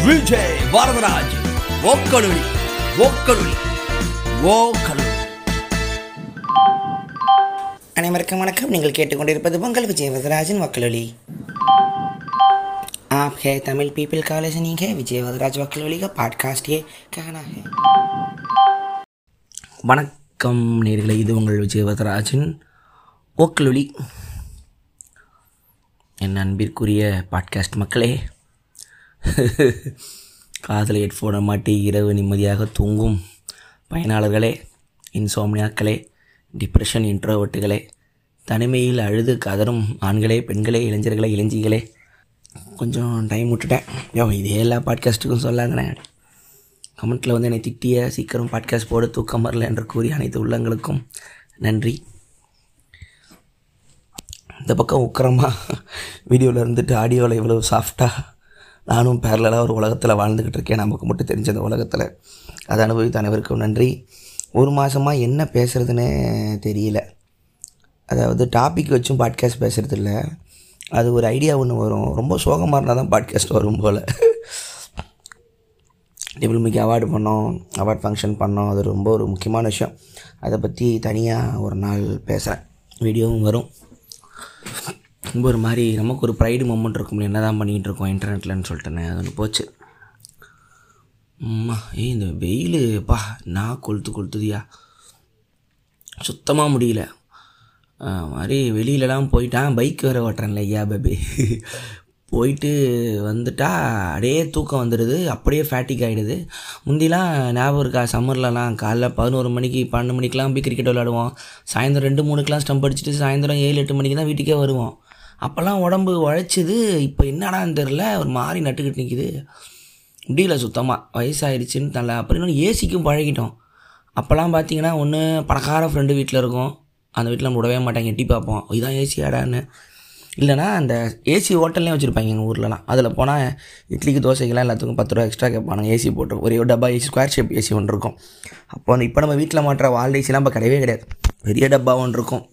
விஜய் வரதராஜ் ஓக்கலுளி ஓக்கலுளி ஓக்கலுளி அனைவருக்கும் வணக்கம் நீங்கள் கேட்டுக்கொண்டிருப்பது பொங்கல் விஜய் வரதராஜன் வக்கலொலி आप है तमिल पीपल का लिसनिंग है विजय वदराज वकलोली का पॉडकास्ट ये कहना है வணக்கம் நேர்களை இது உங்கள் விஜய் வரதராஜன் ஓக்கலொலி என் அன்பிற்குரிய பாட்காஸ்ட் மக்களே காதில் ஹெட்ஃபோனை மாட்டி இரவு நிம்மதியாக தூங்கும் பயனாளர்களே இன்சோம்னியாக்களே டிப்ரெஷன் இன்ட்ரோவர்ட்டுகளே தனிமையில் அழுது கதறும் ஆண்களே பெண்களே இளைஞர்களே இளைஞிகளே கொஞ்சம் டைம் விட்டுட்டேன் யோ இதே எல்லா பாட்காஸ்ட்டுக்கும் சொல்லாங்கண்ணே கமெண்ட்டில் வந்து என்னை திட்டிய சீக்கிரம் பாட்காஸ்ட் போட தூக்கம் வரல என்று கூறி அனைத்து உள்ளங்களுக்கும் நன்றி இந்த பக்கம் உக்கரமாக வீடியோவில் இருந்துட்டு ஆடியோவில் இவ்வளோ சாஃப்டாக நானும் பேரலாக ஒரு உலகத்தில் வாழ்ந்துக்கிட்டு இருக்கேன் நமக்கு மட்டும் தெரிஞ்ச அந்த உலகத்தில் அதை அனுபவித்த அனைவருக்கும் நன்றி ஒரு மாதமாக என்ன பேசுகிறதுனே தெரியல அதாவது டாபிக் வச்சும் பாட்காஸ்ட் பேசுகிறது இல்லை அது ஒரு ஐடியா ஒன்று வரும் ரொம்ப சோகமாக இருந்தால் தான் பாட்காஸ்ட் வரும் போல் டிபிள்மிக்கு அவார்டு பண்ணோம் அவார்ட் ஃபங்க்ஷன் பண்ணோம் அது ரொம்ப ஒரு முக்கியமான விஷயம் அதை பற்றி தனியாக ஒரு நாள் பேசுகிறேன் வீடியோவும் வரும் ரொம்ப ஒரு மாதிரி நமக்கு ஒரு ப்ரைடு மூமெண்ட் இருக்கும் என்ன தான் பண்ணிகிட்டு இருக்கோம் இன்டர்நெட்லன்னு சொல்லிட்டேனே அது ஒன்று போச்சு அம்மா ஏய் இந்த வெயில் பா நான் கொளுத்து கொளுத்துதியா சுத்தமாக முடியல அஹ் மாதிரி வெளியிலலாம் போயிட்டான் பைக் வேறு ஓட்டுறேன்ல ஐயா பேபி போயிட்டு வந்துட்டா அப்படியே தூக்கம் வந்துடுது அப்படியே ஃபேட்டிக் ஆகிடுது முந்திலாம் ஞாபகம் இருக்கா சம்மர்லலாம் காலைல பதினோரு மணிக்கு பன்னெண்டு மணிக்கெலாம் போய் கிரிக்கெட் விளாடுவோம் சாயந்தரம் ரெண்டு மூணுக்கெலாம் ஸ்டம்ப் அடிச்சுட்டு சாயந்தரம் ஏழு எட்டு மணிக்கு தான் வீட்டுக்கே வருவோம் அப்போல்லாம் உடம்பு உழைச்சிது இப்போ என்னடான்னு தெரில ஒரு மாதிரி நட்டுக்கிட்டு நிற்கிது முடியல சுத்தமாக வயசாயிடுச்சுன்னு தலை அப்புறம் இன்னொன்று ஏசிக்கும் பழகிட்டோம் அப்போல்லாம் பார்த்தீங்கன்னா ஒன்று பணக்கார ஃப்ரெண்டு வீட்டில் இருக்கும் அந்த வீட்டில் நம்ம விடவே மாட்டாங்க எட்டி பார்ப்போம் இதான் ஏசி ஆடான்னு இல்லைனா அந்த ஏசி ஹோட்டல்லையும் வச்சுருப்பாங்க எங்கள் ஊர்லலாம் அதில் போனால் இட்லிக்கு தோசைக்கெல்லாம் எல்லாத்துக்கும் பத்து ரூபா எக்ஸ்ட்ரா கேட்பானுங்க ஏசி போட்டு ஒரே ஒரு டப்பா ஏசி ஸ்கொயர் ஷேப் ஏசி ஒன்று இருக்கும் அப்போ வந்து இப்போ நம்ம வீட்டில் மாட்டுற வால் ஏசிலாம் இப்போ கிடையவே கிடையாது பெரிய டப்பா ஒன்று இருக்கும்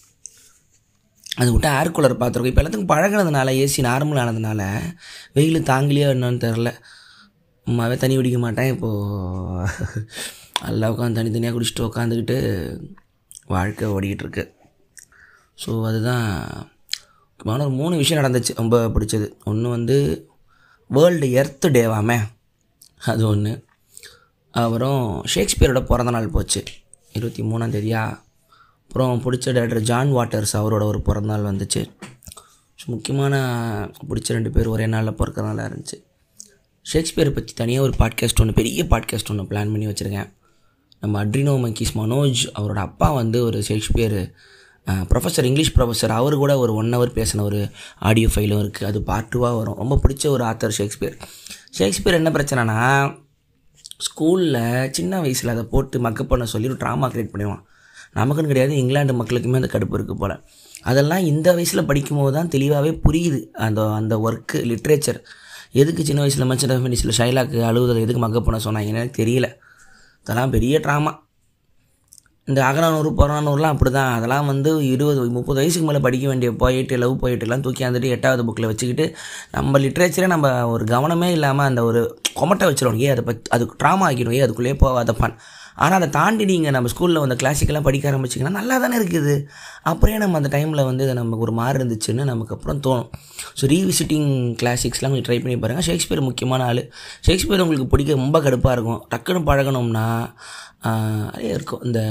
அது விட்டு ஏர் கூலர் பார்த்துருக்கோம் இப்போ எல்லாத்துக்கும் பழகினதுனால ஏசி நார்மல் ஆனதுனால வெயில் தாங்கலையோ என்னன்னு தெரில அம்மாவே தண்ணி குடிக்க மாட்டேன் இப்போது நல்லா உட்காந்து தனித்தனியாக குடிச்சிட்டு உட்காந்துக்கிட்டு வாழ்க்கை ஓடிக்கிட்டு இருக்கு ஸோ அதுதான் முக்கியமான ஒரு மூணு விஷயம் நடந்துச்சு ரொம்ப பிடிச்சது ஒன்று வந்து வேர்ல்டு எர்த்து டேவாமே அது ஒன்று அப்புறம் ஷேக்ஸ்பியரோட பிறந்த நாள் போச்சு இருபத்தி மூணாம் தேதியா அப்புறம் பிடிச்ச டேரக்டர் ஜான் வாட்டர்ஸ் அவரோட ஒரு பிறந்தநாள் வந்துச்சு ஸோ முக்கியமான பிடிச்ச ரெண்டு பேர் ஒரே நாளில் பிறக்கிறனால இருந்துச்சு ஷேக்ஸ்பியரை பற்றி தனியாக ஒரு பாட்காஸ்ட் ஒன்று பெரிய பாட்காஸ்ட் ஒன்று பிளான் பண்ணி வச்சுருக்கேன் நம்ம அட்ரினோ மங்கீஸ் மனோஜ் அவரோட அப்பா வந்து ஒரு ஷேக்ஸ்பியர் ப்ரொஃபஸர் இங்கிலீஷ் ப்ரொஃபஸர் அவர் கூட ஒரு ஒன் ஹவர் பேசின ஒரு ஆடியோ ஃபைலும் இருக்குது அது பார்ட் டூவாக வரும் ரொம்ப பிடிச்ச ஒரு ஆத்தர் ஷேக்ஸ்பியர் ஷேக்ஸ்பியர் என்ன பிரச்சனைனா ஸ்கூலில் சின்ன வயசில் அதை போட்டு மக்கப் பண்ண சொல்லி ஒரு ட்ராமா க்ரியேட் பண்ணுவான் நமக்குன்னு கிடையாது இங்கிலாந்து மக்களுக்குமே அந்த கடுப்பு இருக்குது போல் அதெல்லாம் இந்த வயசில் படிக்கும்போது தான் தெளிவாகவே புரியுது அந்த அந்த ஒர்க்கு லிட்ரேச்சர் எதுக்கு சின்ன வயசில் மச்சன் ஆஃப் மினிஸில் ஷைலாக்கு அழுவுதல் எதுக்கு மக்கப் பண்ண சொன்னாங்கன்னு எனக்கு தெரியல அதெல்லாம் பெரிய ட்ராமா இந்த அகநானூறு புறநானூறுலாம் அப்படி தான் அதெல்லாம் வந்து இருபது முப்பது வயசுக்கு மேலே படிக்க வேண்டிய போயிட்டு லவ் போயிட்டுலாம் தூக்கி வந்துட்டு எட்டாவது புக்கில் வச்சுக்கிட்டு நம்ம லிட்ரேச்சரே நம்ம ஒரு கவனமே இல்லாமல் அந்த ஒரு கொமட்டை வச்சிருவோம் ஏ அதை பற்றி அதுக்கு ட்ராமா ஆக்கிடும் ஏ அதுக்குள்ளேயே போகாதப்பான் ஆனால் அதை தாண்டி நீங்கள் நம்ம ஸ்கூலில் வந்து கிளாசிக்கெல்லாம் படிக்க ஆரம்பிச்சிங்கன்னா நல்லா தானே இருக்குது அப்புறம் நம்ம அந்த டைமில் வந்து இது நமக்கு ஒரு மாறு இருந்துச்சுன்னு நமக்கு அப்புறம் தோணும் ஸோ ரீவிசிட்டிங் கிளாசிக்ஸ்லாம் நீங்கள் ட்ரை பண்ணி பாருங்கள் ஷேக்ஸ்பியர் முக்கியமான ஆள் ஷேக்ஸ்பியர் உங்களுக்கு பிடிக்க ரொம்ப கடுப்பாக இருக்கும் டக்குன்னு பழகணும்னா நிறைய இருக்கும் இந்த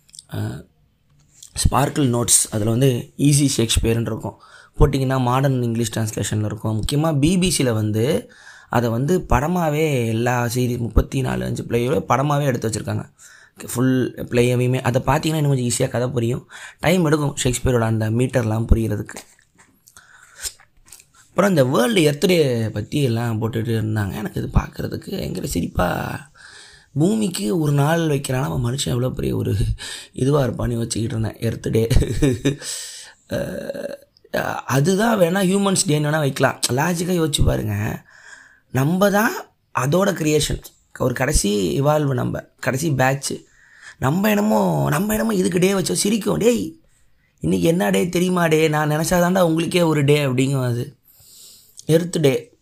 ஸ்பார்க்கிள் நோட்ஸ் அதில் வந்து ஈஸி ஷேக்ஸ்பியர்னு இருக்கும் போட்டிங்கன்னா மாடர்ன் இங்கிலீஷ் ட்ரான்ஸ்லேஷனில் இருக்கும் முக்கியமாக பிபிசியில் வந்து அதை வந்து படமாகவே எல்லா சீரீஸ் முப்பத்தி நாலு அஞ்சு பிளேயோட படமாகவே எடுத்து வச்சுருக்காங்க ஃபுல் பிளேயவையுமே அதை பார்த்தீங்கன்னா இன்னும் கொஞ்சம் ஈஸியாக கதை புரியும் டைம் எடுக்கும் ஷேக்ஸ்பியரோட அந்த மீட்டர்லாம் புரியறதுக்கு அப்புறம் இந்த வேர்ல்டு எர்த்டே பற்றி எல்லாம் போட்டுட்டு இருந்தாங்க எனக்கு இது பார்க்குறதுக்கு எங்கிட்ட சிரிப்பாக பூமிக்கு ஒரு நாள் வைக்கிறானா அவன் மனுஷன் எவ்வளோ பெரிய ஒரு இதுவாக இருப்பான்னு வச்சுக்கிட்டு இருந்தேன் எர்த் டே அதுதான் வேணால் ஹியூமன்ஸ் டேன்னு வேணால் வைக்கலாம் லாஜிக்காக யோசிச்சு பாருங்கள் நம்ம தான் அதோட க்ரியேஷன் ஒரு கடைசி இவால்வ் நம்ம கடைசி பேட்ச்சு நம்ம என்னமோ நம்ம என்னமோ இதுக்கு டே வச்சோம் சிரிக்கும் டேய் இன்றைக்கி என்ன டே தெரியுமா டே நான் நினச்சாதாண்டா உங்களுக்கே ஒரு டே அப்படிங்கும் அது எர்த் டே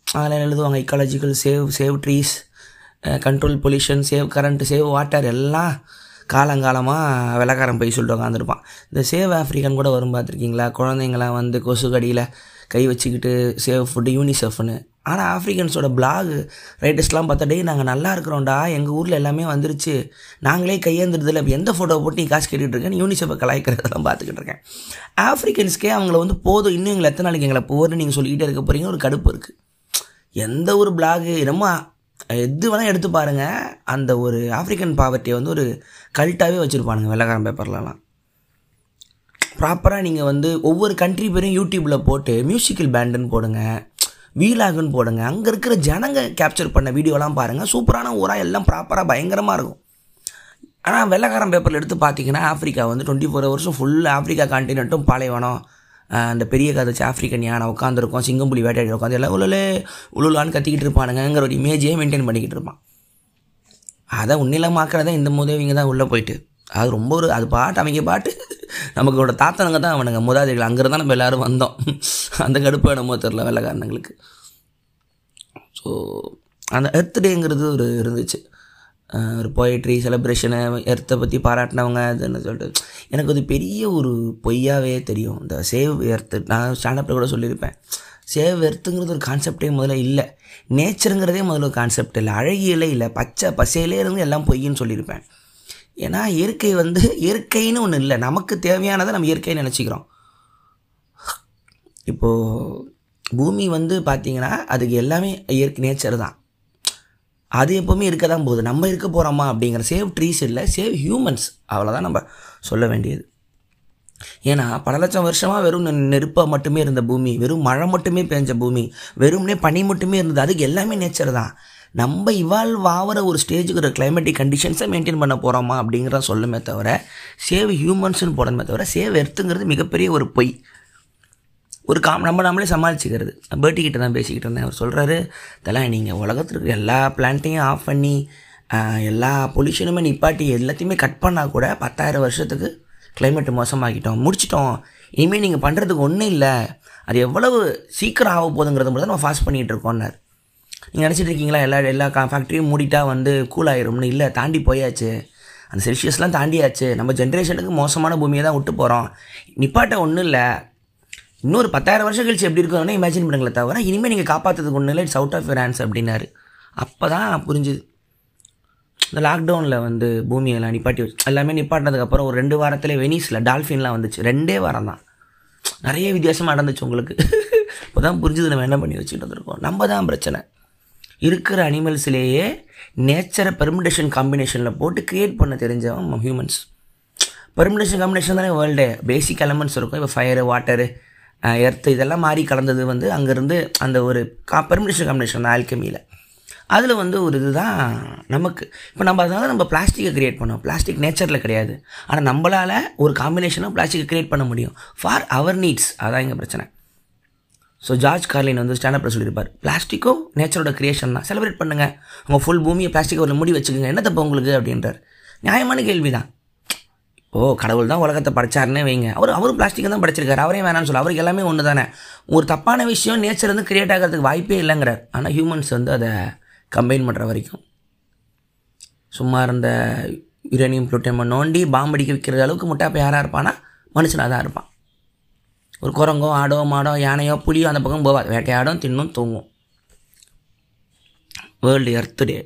அதில் எழுதுவாங்க ecological save save trees control pollution save current save water எல்லாம் காலங்காலமாக வெள்ளக்காரன் போய் சொல்லிட்டு உட்காந்துருப்பான் இந்த சேவ் ஆஃப்ரிக்கன் கூட வரும் பார்த்துருக்கீங்களா குழந்தைங்களாம் வந்து கொசு கடியில் கை வச்சுக்கிட்டு சேவ் ஃபுட்டு யூனிசெஃப்னு ஆனால் ஆஃப்ரிக்கன்ஸோட பிளாக் ரைட்டர்ஸ்லாம் பார்த்தா டேய் நாங்கள் நல்லா இருக்கிறோம்டா எங்கள் ஊரில் எல்லாமே வந்துருச்சு நாங்களே கையேந்துறதில்ல இப்போ எந்த ஃபோட்டோ போட்டு நீ காசு கேட்டுட்டு இருக்கேன் யூனிசெஃபை கலாய்க்கிறதெல்லாம் பார்த்துக்கிட்டு இருக்கேன் ஆஃப்ரிக்கன்ஸ்க்கே அவங்கள வந்து போதும் இன்னும் எங்களை எத்தனை நாளைக்கு எங்களை போர்னு நீங்கள் சொல்லிக்கிட்டே இருக்க போகிறீங்க ஒரு கடுப்பு இருக்குது எந்த ஒரு பிளாகு என்னமோ எது வேணால் எடுத்து பாருங்கள் அந்த ஒரு ஆஃப்ரிக்கன் பாவர்ட்டியை வந்து ஒரு கல்ட்டாகவே வச்சுருப்பானுங்க வெள்ளக்காரன் பேப்பர்லலாம் ப்ராப்பராக நீங்கள் வந்து ஒவ்வொரு கண்ட்ரி பேரும் யூடியூப்பில் போட்டு மியூசிக்கல் பேண்டுன்னு போடுங்க வீலாகுன்னு போடுங்க அங்கே இருக்கிற ஜனங்க கேப்சர் பண்ண வீடியோலாம் பாருங்கள் சூப்பரான ஊராக எல்லாம் ப்ராப்பராக பயங்கரமாக இருக்கும் ஆனால் வெள்ளக்காரன் பேப்பரில் எடுத்து பார்த்தீங்கன்னா ஆஃப்ரிக்கா வந்து டுவெண்ட்டி ஃபோர் ஹவர்ஸும் ஃபுல் ஆஃப்ரிக்கா காண்டினென்ட்டும் பாலைவனம் ஆஹ் அந்த பெரிய கதை வச்சு ஆஃப்ரிக்கன் யானை உட்காந்துருக்கோம் சிங்கம்புலி வேட்டையாடி உட்காந்து எல்லாம் உள்ள உளுலான்னு கத்திக்கிட்டு இருப்பானுங்கிற ஒரு இமேஜே மெயின்டைன் பண்ணிக்கிட்டு இருப்பான் அதை உன்னிலமாக்குறதே இந்த முதவிங்க தான் உள்ளே போயிட்டு அது ரொம்ப ஒரு அது பாட்டு அவங்க பாட்டு நமக்கோட தாத்தனங்க தான் அவனுங்க முதாதிகள் அங்கே தான் நம்ம எல்லோரும் வந்தோம் அந்த கடுப்பு என்னமோ தெரில வெள்ளைக்காரனுங்களுக்கு ஸோ அந்த எர்த் டேங்கிறது ஒரு இருந்துச்சு அஹ் ஒரு போயட்ரி செலிப்ரேஷனு எர்த்தை பற்றி பாராட்டினவங்க அதுன்னு சொல்லிட்டு எனக்கு அது பெரிய ஒரு பொய்யாவே தெரியும் இந்த சேவ் எர்த்து நான் ஸ்டாண்டப்பில் கூட சொல்லியிருப்பேன் சேவ் எர்த்துங்கிறது ஒரு கான்செப்டே முதல்ல இல்லை நேச்சருங்கிறதே முதல்ல ஒரு கான்செப்ட் இல்லை அழகியலே இல்லை பச்சை பசையிலே இருந்து எல்லாம் பொய்ன்னு சொல்லியிருப்பேன் ஏன்னா இயற்கை வந்து இயற்கைன்னு ஒன்று இல்லை நமக்கு தேவையானதை நம்ம இயற்கைன்னு நினச்சிக்கிறோம் இப்போது பூமி வந்து பார்த்திங்கன்னா அதுக்கு எல்லாமே இயற்கை நேச்சர் தான் அது எப்போவுமே இருக்க தான் போகுது நம்ம இருக்க போகிறோமா அப்படிங்கிற சேவ் ட்ரீஸ் இல்லை சேவ் ஹியூமன்ஸ் அவ்வளோதான் நம்ம சொல்ல வேண்டியது ஏன்னா பல லட்சம் வருஷமாக வெறும் நெருப்பாக மட்டுமே இருந்த பூமி வெறும் மழை மட்டுமே பெஞ்ச பூமி வெறும்னே பனி மட்டுமே இருந்தது அதுக்கு எல்லாமே நேச்சர் தான் நம்ம இவால்வ் ஆகிற ஒரு ஸ்டேஜுக்கு ஒரு கிளைமேட்டிக் கண்டிஷன்ஸை மெயின்டைன் பண்ண போகிறோமா அப்படிங்கிறத சொல்லுமே தவிர சேவ் ஹியூமன்ஸ்னு போடணுமே தவிர சேவ் எர்த்துங்கிறது மிகப்பெரிய ஒரு பொய் ஒரு காம் நம்ம நம்மளே சமாளிச்சுக்கிறது பேர்ட்டி கிட்ட தான் பேசிக்கிட்டு இருந்தேன் அவர் சொல்கிறாரு இதெல்லாம் நீங்கள் உலகத்தில் இருக்கிற எல்லா பிளான்ட்டையும் ஆஃப் பண்ணி ஆஹ், எல்லா பொல்யூஷனுமே நிப்பாட்டி எல்லாத்தையுமே கட் பண்ணால் கூட பத்தாயிரம் வருஷத்துக்கு கிளைமேட் மோசமாக்கிட்டோம் முடிச்சிட்டோம் இனிமேல் நீங்கள் பண்ணுறதுக்கு ஒன்றும் இல்லை அது எவ்வளவு சீக்கிரம் ஆக போகுதுங்கிறது மட்டும் தான் நம்ம ஃபாஸ்ட் பண்ணிகிட்டு இருக்கோம்னார் நீங்கள் நினச்சிட்டு இருக்கீங்களா எல்லா எல்லா ஃபேக்ட்ரியும் மூடிட்டா வந்து கூல் ஆயிரும்னு இல்லை தாண்டி போயாச்சு அந்த செல்சியஸ்லாம் தாண்டியாச்சு நம்ம ஜென்ரேஷனுக்கு மோசமான பூமியை தான் விட்டு போகிறோம் நிப்பாட்ட ஒன்றும் இல்லை இன்னொரு பத்தாயிரம் வருஷம் கழிச்சு எப்படி இருக்கும்னு இமேஜின் பண்ணுங்களே தவிர இனிமேல் நீங்கள் காப்பாற்றுறதுக்கு ஒன்றும் இல்லை it's out of your hands அப்படின்னாரு அப்போ தான் புரிஞ்சுது இந்த லாக்டவுனில் வந்து பூமியெல்லாம் நிப்பாட்டி வச்சு எல்லாமே நிப்பாட்டினதுக்கப்புறம் ஒரு ரெண்டு வாரத்தில் வெனிஸில் டால்ஃபின்லாம் வந்துச்சு ரெண்டே வாரம் தான் நிறைய வித்தியாசமாக நடந்துச்சு உங்களுக்கு இப்போ தான் புரிஞ்சுது நம்ம என்ன பண்ணி வச்சுட்டு வந்திருக்கோம் நம்ம தான் பிரச்சனை இருக்கிற அனிமல்ஸ்லேயே நேச்சரை பெர்மிடேஷன் காம்பினேஷனில் போட்டு க்ரியேட் பண்ண தெரிஞ்சவன் ஹியூமன்ஸ் பெர்மிடேஷன் காம்பினேஷன் தானே வேர்ல்டு பேசிக் எலமெண்ட்ஸ் இருக்கும் இப்போ ஃபயரு வாட்டரு எர்த்து இதெல்லாம் மாறி கலந்தது வந்து அங்கேருந்து அந்த ஒரு கா பெர்மிடேஷன் காம்பினேஷன் தான் ஆல்கமியில் அதில் வந்து ஒரு இதுதான் நமக்கு இப்போ நம்ம அதனால நம்ம பிளாஸ்டிக்கை கிரியேட் பண்ணோம் பிளாஸ்டிக் நேச்சரில் கிடையாது ஆனால் நம்மளால் ஒரு காம்பினேஷனாக பிளாஸ்டிக்கை கிரியேட் பண்ண முடியும் ஃபார் அவர் நீட்ஸ் அதான் எங்கள் பிரச்சனை ஸோ ஜார்ஜ் கார்லின் வந்து ஸ்டாண்டப்பில் சொல்லியிருப்பார் பிளாஸ்டிக்கும் நேச்சரோட கிரியேஷன் தான் செலிப்ரேட் பண்ணுங்கள் உங்கள் ஃபுல் பூமியை பிளாஸ்டிக் ஒரு மூடி வச்சுக்கோங்க என்ன தப்பு உங்களுக்கு அப்படின்றார் நியாயமான கேள்வி தான் ஓ கடவுள் தான் உலகத்தை படைச்சாருன்னே வைங்க அவர் அவரும் பிளாஸ்டிக்கை தான் படைச்சிருக்காரு அவரே வேணாம்னு சொல்ல அவருக்கு எல்லாமே ஒன்று தானே ஒரு தப்பான விஷயம் நேச்சர் வந்து கிரியேட் ஆகிறதுக்கு வாய்ப்பே இல்லைங்கிறார் ஆனால் ஹியூமன்ஸ் வந்து அதை கம்பைன் பண்ணுற வரைக்கும் சும்மா இருந்த யுரேனியம் புளூட்டோனியம் நோண்டி பாம்பு அடிக்க வைக்கிற அளவுக்கு முட்டாப்பை யாராக இருப்பானா மனுஷனாக தான் இருப்பான் ஒரு குரங்கோ ஆடோ மாடோ யானையோ புலியோ அந்த பக்கம் போவாது வேட்டையாடும் தின்னும் தூங்கும் வேர்ல்டு எர்த் டே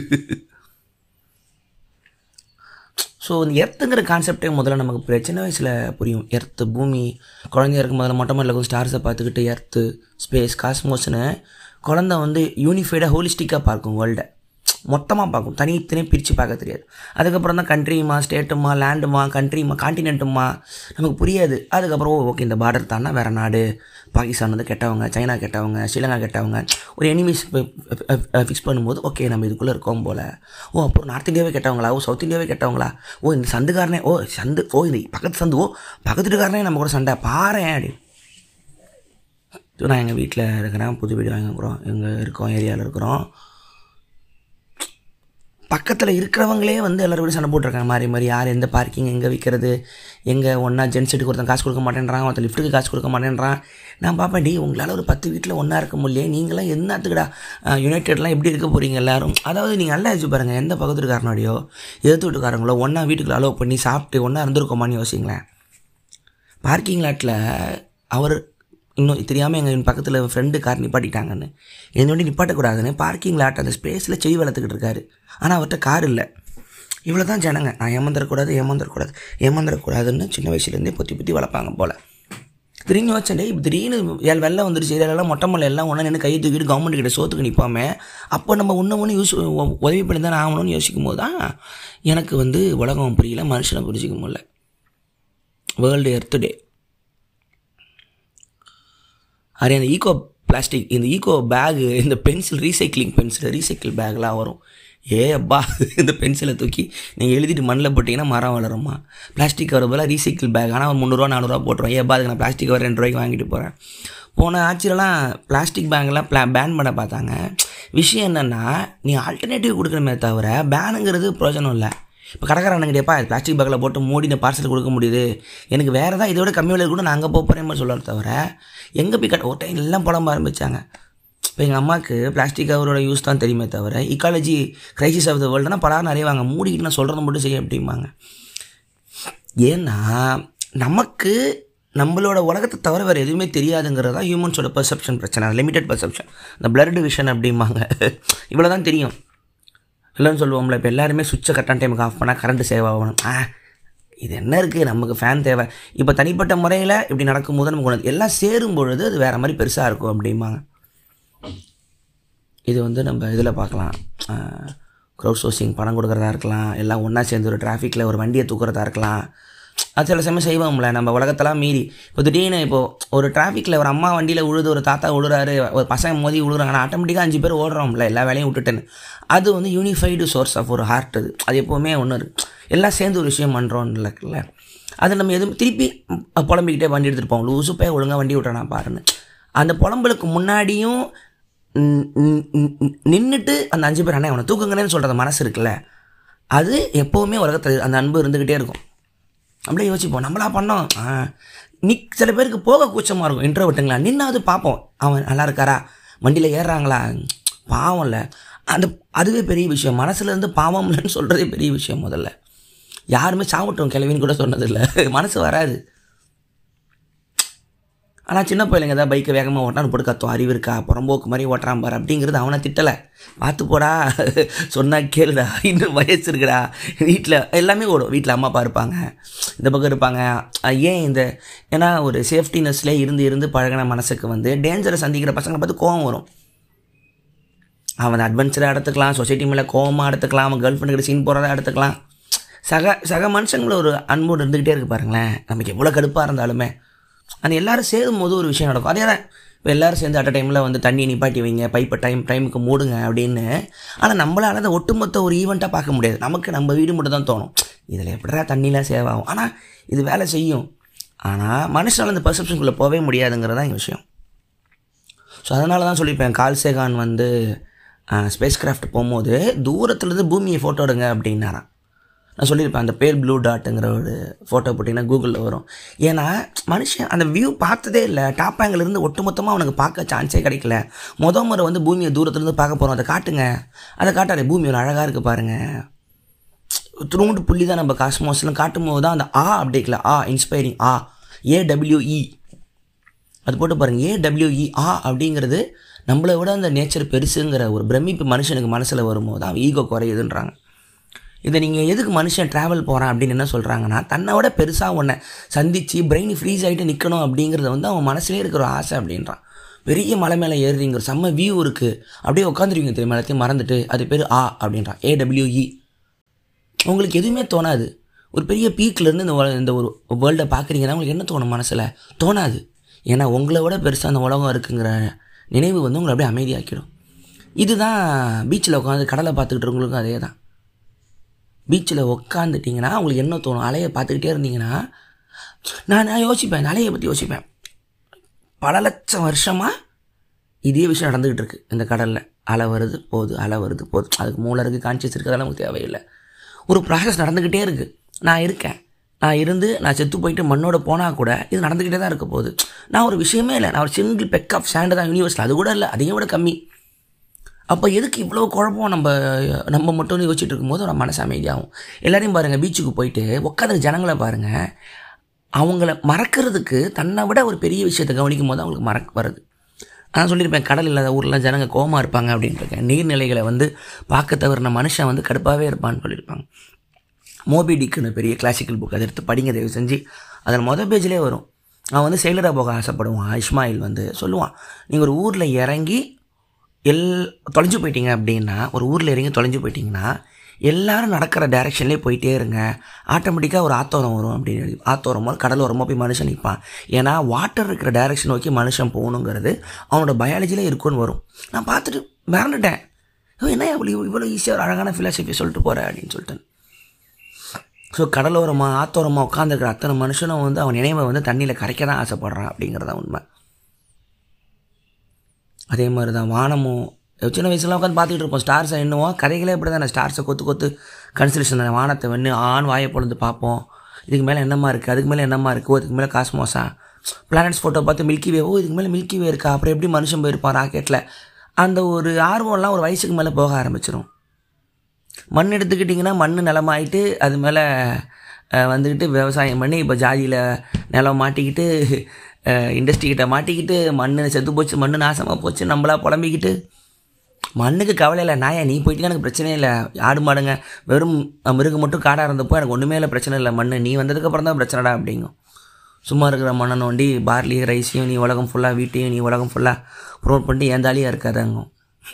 ஸோ இந்த எர்த்துங்கிற கான்செப்டே முதல்ல நமக்கு புரிய- சின்ன வயசில் புரியும் எர்த்து பூமி குழந்தையா இருக்கும் முதல்ல மொட்டை மாடியில் ஸ்டார்ஸை பார்த்துக்கிட்டு எர்த்து ஸ்பேஸ் காஸ்மோஸ்னு குழந்தை வந்து யூனிஃபைடாக ஹோலிஸ்டிக்காக பார்க்கும் வேர்ல்டை மொத்தமாக பார்க்கும் தனித்தனி பிரித்து பார்க்க தெரியாது அதுக்கப்புறம் தான் கண்ட்ரியுமா ஸ்டேட்டுமா லேண்டுமா கண்ட்ரிமா காண்டினென்ட்டுமா நமக்கு புரியாது அதுக்கப்புறம் ஓ ஓகே இந்த பார்டர் தானா வேறு நாடு பாகிஸ்தான் வந்து கெட்டவங்க சைனா கெட்டவங்க ஸ்ரீலங்கா கெட்டவங்க ஒரு எனிமீஸ் ஃபிக்ஸ் பண்ணும்போது ஓகே நம்ம இதுக்குள்ளே இருக்கோம் போல் ஓ அப்புறம் நார்த் இந்தியாவே கெட்டவங்களா ஓ சவுத் இந்தியாவே கெட்டவங்களா ஓ இந்த சந்துக்காரனே ஓ சந்து ஓ இது பக்கத்து சந்து ஓ பக்கத்து வீட்டுக்காரனே நம்ம கூட சண்டை பாரேன் அப்படின்னு இப்போ நான் எங்கள் வீட்டில் இருக்கிறேன் புது வீடு வாங்கிக்கிறோம் எங்கே இருக்கோம் ஏரியாவில் இருக்கிறோம் பக்கத்தில் இருக்கிறவங்களே வந்து எல்லாரும் கூட சண்டை போட்டிருக்காங்க மாறி மாறி யார் எந்த பார்க்கிங் எங்கே விற்கிறது எங்கே ஒன்றா ஜென்ஸ் சீட்டுக்கு ஒருத்தன் காசு கொடுக்க மாட்டேன்றான் ஒருத்தன் லிஃப்ட்டுக்கு காசு கொடுக்க மாட்டேன்றான் நான் பார்ப்பேன் டி உங்களால் ஒரு பத்து வீட்டில் ஒன்றா இருக்க முடியல நீங்களாம் என்னத்துக்குடா யுனைடெட்லாம் எப்படி இருக்க போகிறீங்க எல்லாரும் அதாவது நீங்கள் நல்லா யோசிச்சு பாருங்கள் எந்த பக்கத்து வீட்டுக்காரனோடையோ எதிர்த்து வீட்டுக்காரங்களோ ஒன்றா வீட்டுக்குள்ள அலோவ் பண்ணி சாப்பிட்டு ஒன்றா இருந்திருக்கோமான்னு யோசிங்களேன் பார்க்கிங் லாட்டில் அவர் இன்னும் தெரியாமல் எங்கள் பக்கத்தில் ஃப்ரெண்டு கார் நிப்பாட்டிட்டாங்கன்னு என்னோட நிப்பாட்டக்கூடாதுன்னு பார்க்கிங் லாட் அந்த ஸ்பேஸில் செய் வளர்த்துக்கிட்டு இருக்காரு ஆனால் அவர்கிட்ட கார் இல்லை இவ்வளோ தான் ஜனங்க நான் ஏமாந்துடக்கூடாது ஏமாந்துடக்கூடாது ஏமாந்துடக்கூடாதுன்னு சின்ன வயசுலேருந்தே பொத்தி பொத்தி வளர்ப்பாங்க போல் திடீர்னு வச்சேன் இப்போ திடீர்னு ஏழு வெள்ளம் வந்துருச்சு எல்லாம் மொட்டை மலை எல்லாம் ஒன்றா நின்று கையை தூக்கிட்டு கவர்மெண்ட் கிட்ட சோத்துக்கு நிற்பாமே அப்போ நம்ம ஒன்று ஒன்று யூஸ் உதவி பண்ணி தானே ஆகணும்னு யோசிக்கும் போது தான் எனக்கு வந்து உலகம் புரியல மனுஷனை புரிஞ்சிக்க முடியல வேர்ல்டு எர்த் டே அது அந்த ஈகோ பிளாஸ்டிக் இந்த ஈகோ பேகு இந்த பென்சில் ரீசைக்ளிங் பென்சில் ரீசைக்கிள் பேக்லாம் வரும் ஏ அப்பா இந்த பென்சிலை தூக்கி நீங்கள் எழுதிட்டு மண்ணில் போட்டிங்கன்னா மரம் வளருமா பிளாஸ்டிக் கவர் போல் ரீசைக்கிள் பேக் ஆனால் ஒரு முந்நூறுரூவா நானூறுரூவா போட்டுருவோம் ஏப்பா அதுக்கு நான் பிளாஸ்டிக் கவர் ரெண்டு ரூபாய்க்கு வாங்கிட்டு போகிறேன் போன ஆட்சியிலலாம் பிளாஸ்டிக் பேங்கெல்லாம் ப்ளா பேன் பண்ண பார்த்தாங்க விஷயம் என்னென்னா நீ ஆல்டர்னேட்டிவ் கொடுக்கணுமே தவிர பேனுங்கிறது பிரயோஜனம் இல்லை இப்போ கடைக்காரன் கிடையாப்பா பிளாஸ்டிக் பேக்கில் போட்டு மூடின பார்சல் கொடுக்க முடியுது எனக்கு வேறு தான் இதோட கம்மி விலையில் கூட நான் அங்கே போக போகிறேன் சொல்லுவார் தவிர எங்கே போய் கட்ட ஒரு டைம் எல்லாம் புலம்ப ஆரம்பித்தாங்க இப்போ எங்கள் அம்மாவுக்கு பிளாஸ்டிக் கவரோட யூஸ் தான் தெரியுமே தவிர இக்காலஜி கிரைசிஸ் ஆஃப் த வேர்ல்டுனா பலாரும் நிறைய வாங்க மூடிக்கிட்டு நான் சொல்கிறத மட்டும் செய்ய அப்படிம்பாங்க ஏன்னா நமக்கு நம்மளோட உலகத்தை தவிர வேறு எதுவுமே தெரியாதுங்கிறது தான் ஹியூமன்ஸோட பெர்செப்ஷன் பிரச்சனை லிமிட்டட் பெர்செப்ஷன் இந்த பிளட் விஷன் அப்படிம்பாங்க இவ்வளோ தான் தெரியும் இல்லைன்னு சொல்லுவோம்ல இப்போ எல்லாருமே சுவிட்சை கரெக்டான டைமுக்கு ஆஃப் பண்ணால் கரண்ட் சேவ் ஆகணும் ஆ இது என்ன இருக்குது நமக்கு ஃபேன் தேவை இப்போ தனிப்பட்ட முறையில் இப்படி நடக்கும்போது நமக்கு ஒன்று எல்லாம் சேரும் பொழுது அது வேறு மாதிரி பெருசாக இருக்கும் அப்படிம்பாங்க இது வந்து நம்ம இதில் பார்க்கலாம் க்ரௌட் சோர்சிங் பணம் கொடுக்குறதா இருக்கலாம் எல்லாம் ஒன்றா சேர்ந்து ஒரு டிராஃபிக்கில் ஒரு வண்டியை தூக்குறதா இருக்கலாம் அது சில சமயம் செய்வோம்ல நம்ம உலகத்தெல்லாம் மீறி இப்போ திடீர்னு இப்போது ஒரு டிராஃபிக்கில் ஒரு அம்மா வண்டியில் உழுது ஒரு தாத்தா விழுறாரு ஒரு பசங்க மோதி விழுறாங்கன்னா ஆட்டோமேட்டிக்காக அஞ்சு பேர் ஓடுறோம்ல எல்லா வேலையும் விட்டுட்டேன்னு அது வந்து யூனிஃபைடு சோர்ஸ் ஆஃப் ஒரு ஹார்ட் அது அது எப்போவுமே ஒன்று இருக்குது எல்லாம் சேர்ந்து ஒரு விஷயம் பண்ணுறோன்னு இருக்குல்ல அது நம்ம எதுவும் திருப்பி புலம்பிக்கிட்டே வண்டி எடுத்துகிட்டு போவோம் லூசு போய் ஒழுங்காக வண்டி விட்டுறேன் பாருன்னு அந்த புலம்பலுக்கு முன்னாடியும் நின்றுட்டு அந்த அஞ்சு பேர் அண்ணா அவனை தூக்குங்கன்னு சொல்கிற மனசு இருக்குல்ல அது எப்போவுமே உலகத்தில் அந்த அன்பு இருந்துக்கிட்டே இருக்கும் அப்படியே யோசிப்போம் நம்மளா பண்ணோம் நீ சில பேருக்கு போக கூச்சமாக இருக்கும் இன்ட்ரோவிட்டுங்களா நின்னாவது பார்ப்போம் அவன் நல்லா இருக்காரா வண்டியில் ஏறுறாங்களா பாவம் இல்லை அந்த அதுவே பெரிய விஷயம் மனசுலேருந்து பாவம் இல்லைன்னு சொல்கிறதே பெரிய விஷயம் முதல்ல யாருமே சாப்பிட்டோம் கிளவின்னு கூட சொன்னதில்லை மனசு வராது ஆனால் சின்ன பிள்ளைங்க தான் பைக்கை வேகமாக ஓட்டான்னு போட்டு கத்தும் அறிவு இருக்கா புறம்போக்கு மாதிரி ஓட்டுறான் பாரு அப்படிங்கிறது அவனை திட்டலை பார்த்து போடா சொன்னா கேளுடா இன்னும் வயசு இருக்குடா வீட்டில் எல்லாமே ஓடும் வீட்டில் அம்மா அப்பா இருப்பாங்க இந்த பக்கம் இருப்பாங்க ஏன் இந்த ஏன்னா ஒரு சேஃப்டினஸ்லேயே இருந்து இருந்து பழகின மனசுக்கு வந்து டேஞ்சரை சந்திக்கிற பசங்களை பார்த்து கோவம் வரும் அவன் அட்வென்ச்சராக எடுத்துக்கலாம் சொசைட்டி மேலே கோவமாக எடுத்துக்கலாம் அவன் கேர்ள் ஃப்ரெண்டு சீன் போகிறதா எடுத்துக்கலாம் சக சக மனுஷங்கள ஒரு அன்போடு இருந்துக்கிட்டே இருக்கு பாருங்களேன் நமக்கு எவ்வளோ கடுப்பாக இருந்தாலுமே அந்த எல்லோரும் சேரும் போது ஒரு விஷயம் நடக்கும் அதே தான் இப்போ எல்லோரும் சேர்ந்து அட் டைமில் வந்து தண்ணி நிப்பாட்டி வைங்க பைப்பை டைம் டைமுக்கு மூடுங்க அப்படின்னு ஆனால் நம்மளால் அதை ஒட்டுமொத்த ஒரு ஈவெண்ட்டாக பார்க்க முடியாது நமக்கு நம்ம வீடு மட்டும் தான் தோணும் இதில் எப்படிடா தண்ணிலாம் சேவ் ஆகும் ஆனால் இது வேலை செய்யும் ஆனால் மனுஷனால் அந்த பர்செப்ஷனுக்குள்ளே போகவே முடியாதுங்கிறது தான் விஷயம் ஸோ அதனால தான் சொல்லியிருப்பேன் கால்சேகான் வந்து ஸ்பேஸ் கிராஃப்ட் போகும்போது தூரத்துலேருந்து பூமியை ஃபோட்டோ எடுங்க அப்படின்னாரான் நான் சொல்லியிருப்பேன் அந்த பேல் ப்ளூ டாட்டுங்கிற ஒரு ஃபோட்டோ போட்டிங்கன்னா கூகுளில் வரும் ஏன்னா மனுஷன் அந்த வியூ பார்த்ததே இல்லை டாப் ஆங்கிலிருந்து ஒட்டுமொத்தமாக அவனுக்கு பார்க்க சான்ஸே கிடைக்கல மொதல் முறை வந்து பூமியை தூரத்துலேருந்து பார்க்க போகிறோம் அதை காட்டுங்க அதை காட்டாரு பூமி ஒரு அழகாக இருக்குது பாருங்கள் துருண்டு புள்ளி தான் நம்ம காஸ்மோஸ்லாம் காட்டும் போது தான் அந்த ஆ அப்படிக்கல ஆ இன்ஸ்பைரிங் ஆ ஏடபிள்யூஇ அது போட்டு பாருங்கள் ஏடபிள்யூஇ ஆ அப்படிங்கிறது நம்மளை விட அந்த நேச்சர் பெருசுங்கிற ஒரு பிரமிப்பு மனுஷனுக்கு மனசில் வரும்போது தான் ஈகோ குறையுதுன்றாங்க இதை நீங்கள் எதுக்கு மனுஷன் ட்ராவல் போகிறான் அப்படின்னு என்ன சொல்கிறாங்கன்னா தன்னை விட பெருசாக ஒன்றை சந்தித்து பிரெயின் ஃப்ரீஸ் ஆகிட்டு நிற்கணும் அப்படிங்கிறத வந்து அவன் மனசுலேயே இருக்கிற ஆசை அப்படின்றான் பெரிய மலை மேலே ஏறுறீங்க ஒரு செம்ம வியூ இருக்குது அப்படியே உட்காந்துருவீங்க தெரியுமா எல்லாத்தையும் மறந்துட்டு அது பேர் ஆ அப்படின்றான் ஏடபிள்யூஇ உங்களுக்கு எதுவுமே தோணாது ஒரு பெரிய பீக்லேருந்து இந்த இந்த ஒரு வேர்ல்டை பார்க்குறீங்கன்னா உங்களுக்கு என்ன தோணும் மனசில் தோணாது ஏன்னா உங்களை விட பெருசாக அந்த உலகம் இருக்குங்கிற நினைவு வந்து உங்களை அப்படியே அமைதியாக்கிடும் இதுதான் பீச்சில் உட்காந்து கடலை பார்த்துக்கிட்டு இருக்கவங்களுக்கும் அதே தான் பீச்சில் உட்காந்துட்டிங்கன்னா உங்களுக்கு என்ன தோணும் அலையை பார்த்துக்கிட்டே இருந்தீங்கன்னா நான் நான் யோசிப்பேன் அலையை பற்றி யோசிப்பேன் பல லட்சம் வருஷமாக இதே விஷயம் நடந்துக்கிட்டு இருக்கு இந்த கடலில் அலை வருது போகுது அலை வருது போகுது அதுக்கு மூளை இருக்குது கான்சியஸ் இருக்குது அதெல்லாம் நமக்கு தேவையில்லை ஒரு ப்ராசஸ் நடந்துக்கிட்டே இருக்குது நான் இருக்கேன் நான் இருந்து நான் செத்து போயிட்டு மண்ணோட போனால் கூட இது நடந்துக்கிட்டே தான் இருக்க போகுது நான் ஒரு விஷயமே இல்லை நான் ஒரு சிங்கிள் பெக் ஆஃப் சேண்டு தான் யூனிவர்ஸில் அது கூட இல்லை அதையும் விட கம்மி அப்போ எதுக்கு இவ்வளோ குழப்பம் நம்ம நம்ம மட்டும் யோசிச்சுட்டு இருக்கும்போது நம்ம மனசு அமைதியாகும் எல்லாரையும் பாருங்கள் பீச்சுக்கு போயிட்டு உட்காந்து ஜனங்களை பாருங்கள் அவங்கள மறக்கிறதுக்கு தன்னை விட ஒரு பெரிய விஷயத்தை கவனிக்கும் போது அவங்களுக்கு மறக்க வருது நான் சொல்லியிருப்பேன் கடல் இல்லாத ஊரில் ஜனங்க கோமா இருப்பாங்க அப்படின்ட்டு இருக்கேன் நீர்நிலைகளை வந்து பார்க்க தவறின மனுஷன் வந்து கடுப்பாகவே இருப்பான்னு சொல்லியிருப்பாங்க மோபி டிக்குன்னு பெரிய கிளாசிக்கல் புக் அதை எடுத்து படிங்க தயவு செஞ்சு அதில் மொதல் பேஜ்லேயே வரும் அவன் வந்து செயலராக போக ஆசைப்படுவான் இஸ்மாயில் வந்து சொல்லுவான் நீங்கள் ஒரு ஊரில் இறங்கி எல் தொலைஞ்சு போயிட்டீங்க அப்படின்னா ஒரு ஊரில் இறங்கி தொலைஞ்சு போயிட்டீங்கன்னா எல்லாரும் நடக்கிற டைரெக்ஷன்லேயே போயிட்டே இருங்க ஆட்டோமேட்டிக்காக ஒரு ஆத்தோரம் வரும் அப்படின்னு எழுதி ஆத்தோரமோ கடல் ஓரமோ போய் மனுஷன் நிற்பான் ஏன்னா வாட்டர் இருக்கிற டைரெக்ஷன் நோக்கி மனுஷன் போகணுங்கிறது அவனோட பயாலஜியில் இருக்குன்னு வரும் நான் பார்த்துட்டு மறந்துட்டேன் "ஐயோ, என்ன இவ்வளோ இவ்வளோ ஈஸியாக ஒரு அழகான ஃபிலாசபி சொல்லிட்டு போகிறேன் அப்படின்னு சொல்லிட்டு ஸோ கடலோரமாக ஆத்தோரமாக உட்காந்துருக்கிற அத்தனை மனுஷனும் வந்து அவன் நினைவை வந்து தண்ணியில் கரைக்க தான் ஆசைப்படுறான் அப்படிங்கிறதான் உண்மை அதே மாதிரி தான் வானமும் சின்ன வயசுலாம் உட்காந்து பார்த்துக்கிட்டு இருப்போம் ஸ்டார்ஸை எண்ணுவோம் கதைகளே இப்படி தான் ஸ்டார்ஸை கொத்து கொத்து கன்சிலேஷன் வானத்தை வெண்ணு ஆண் வாயை பொழுது பார்ப்போம் இதுக்கு மேலே என்னமா இருக்குது அதுக்கு மேலே என்னமா இருக்குது இதுக்கு மேலே காஸ்மோஸா பிளானட்ஸ் ஃபோட்டோ பார்த்து மில்கி வே ஓ இதுக்கு மேலே மில்கி வே இருக்கா அப்புறம் எப்படி மனுஷன் போயிருப்பான் ராக்கெட்டில் அந்த ஒரு ஆர்வம்லாம் ஒரு வயசுக்கு மேலே போக ஆரம்பிச்சிடும் மண் எடுத்துக்கிட்டிங்கன்னா மண் நிலமாயிட்டு அது மேலே அஹ், வந்துக்கிட்டு விவசாயம் பண்ணி இப்போ ஜாதியில் நிலம் மாட்டிக்கிட்டு இண்டஸ்ட்ரி கிட்ட மாட்டிக்கிட்டு மண் செத்து போச்சு மண் நாசமாக போச்சு நம்மளா புலம்பிக்கிட்டு மண்ணுக்கு கவலை இல்லை நாயா நீ போயிட்டு எனக்கு பிரச்சனை இல்லை ஆடு மாடுங்க வெறும் மிருகம் மட்டும் காடாக இருந்தப்போ எனக்கு ஒன்றுமே இல்லை பிரச்சனை இல்லை மண் நீ வந்ததுக்கப்புறம் தான் பிரச்சனைடா அப்படிங்கும் சும்மா இருக்கிற மண்ணை நோண்டி பார்லி ரைஸையும் நீ உலகம் ஃபுல்லாக வீட்டையும் நீ உலகம் ஃபுல்லாக ப்ரோட் பண்ணிட்டு ஏன் தாலியாக இருக்காதங்கும்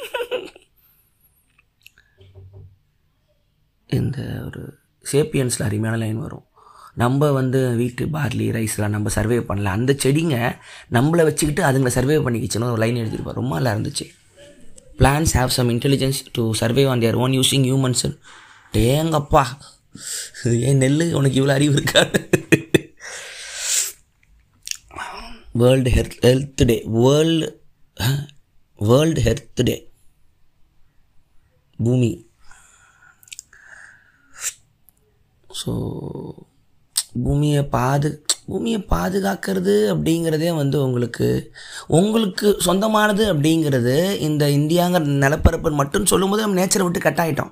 இந்த ஒரு சேப்பியன்ஸில் அருமையான லைன் வரும் நம்ம வந்து வீட்டு பார்லி ரைஸ்லாம் நம்ம சர்வே பண்ணல அந்த செடிங்க நம்மளை வச்சுக்கிட்டு அதுங்களை சர்வே பண்ணிக்கிச்சுன்னு ஒரு லைன் எழுதியிருப்பார் ரொம்ப நல்லா இருந்துச்சு plants have some intelligence to survive on their own using humans டேங்கப்பா ஏன் நெல் உனக்கு இவ்வளோ அறிவு இருக்கா world health health day world world health day பூமி ஸோ பூமியை பாது பூமியை பாதுகாக்கிறது அப்படிங்கிறதே வந்து உங்களுக்கு உங்களுக்கு சொந்தமானது அப்படிங்கிறது இந்த இந்தியாங்கிற நிலப்பரப்பு மட்டும் சொல்லும்போது நம்ம நேச்சரை விட்டு கட் ஆகிட்டோம்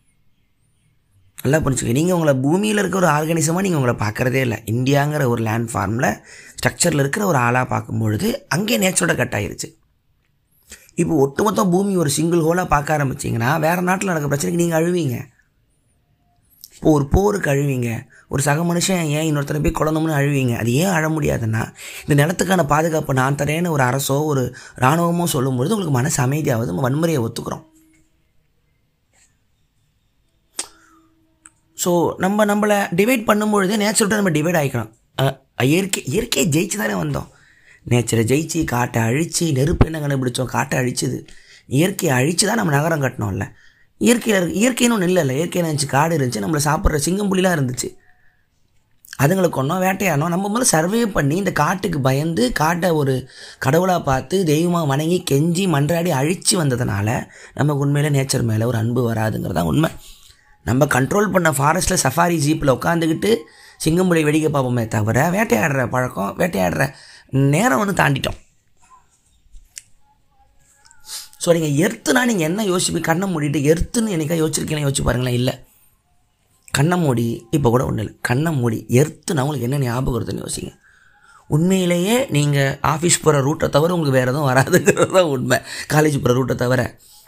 நல்லா புரிஞ்சுக்க நீங்கள் உங்களை பூமியில் இருக்கிற ஒரு ஆர்கானிசமாக நீங்கள் உங்களை பார்க்குறதே இல்லை இந்தியாங்கிற ஒரு லேண்ட் ஃபார்மில் ஸ்ட்ரக்சரில் இருக்கிற ஒரு ஆளாக பார்க்கும்பொழுது அங்கேயே நேச்சரோட கட் ஆயிருச்சு இப்போ ஒட்டுமொத்த பூமி ஒரு சிங்கிள் ஹோலாக பார்க்க ஆரம்பிச்சிங்கன்னா வேறு நாட்டில் நடக்கிற பிரச்சனைக்கு நீங்கள் அழுவீங்க இப்போ ஒரு போருக்கு அழுவீங்க ஒரு சக மனுஷன் ஏன் இன்னொருத்தரை போய் குழந்தோம்னு அழுவீங்க அது ஏன் அழ முடியாதுன்னா இந்த நிலத்துக்கான பாதுகாப்பு நான் தரேன்னு ஒரு அரசோ ஒரு இராணுவமோ சொல்லும்பொழுது உங்களுக்கு மனசு அமைதியாவது நம்ம வன்முறையை ஒத்துக்கிறோம் ஸோ நம்ம நம்மளை டிவைட் பண்ணும்பொழுதே நேச்சர்கிட்ட நம்ம டிவைட் ஆகிக்கணும் அஹ், இயற்கை இயற்கையை ஜெயிச்சு தானே வந்தோம் நேச்சரை ஜெயிச்சு காட்டை அழித்து நெருப்பு என்ன கண்டுபிடிச்சோம் காட்டை அழிச்சுது இயற்கையை அழித்து தான் நம்ம நகரம் கட்டினோம்ல இயற்கையில் இருக்கு இயற்கைன்னு ஒன்றும் இல்லைல்ல இயற்கையில் இருந்துச்சு காடு இருந்துச்சு நம்மளை சாப்பிட்ற சிங்கம் புலிலாம் இருந்துச்சு அதுங்களை கொண்டோம் வேட்டையாடணும் நம்ம முதல்ல சர்வே பண்ணி இந்த காட்டுக்கு பயந்து காட்டை ஒரு கடவுளாக பார்த்து தெய்வமாக வணங்கி கெஞ்சி மன்றாடி அழித்து வந்ததுனால நமக்கு உண்மையில நேச்சர் மேலே ஒரு அன்பு வராதுங்கிறது தான் உண்மை நம்ம கண்ட்ரோல் பண்ண ஃபாரஸ்ட்டில் சஃபாரி ஜீப்பில் உட்காந்துக்கிட்டு சிங்கம்புலி வெடிக்க பார்ப்போமே தவிர வேட்டையாடுற பழக்கம் வேட்டையாடுற நேரம் வந்து தாண்டிட்டோம் ஸோ நீங்கள் எர்த்துனா நீங்கள் என்ன யோசிப்பீங்க கண்ணை மூடிட்டு எர்த்துன்னு என்னைக்கா யோசிச்சிருக்கீங்களா யோசிச்சு பாருங்களேன் இல்லை கண்ணை மூடி இப்போ கூட ஒன்றும் இல்லை கண்ணை மூடி எர்த்துனா உங்களுக்கு என்ன ஞாபகம் வருதுன்னு யோசிங்க உண்மையிலேயே நீங்கள் ஆஃபீஸ் போகிற ரூட்டை தவிர உங்களுக்கு வேறு எதுவும் வராதுங்கிறது தான் உண்மை காலேஜ் போகிற ரூட்டை தவிர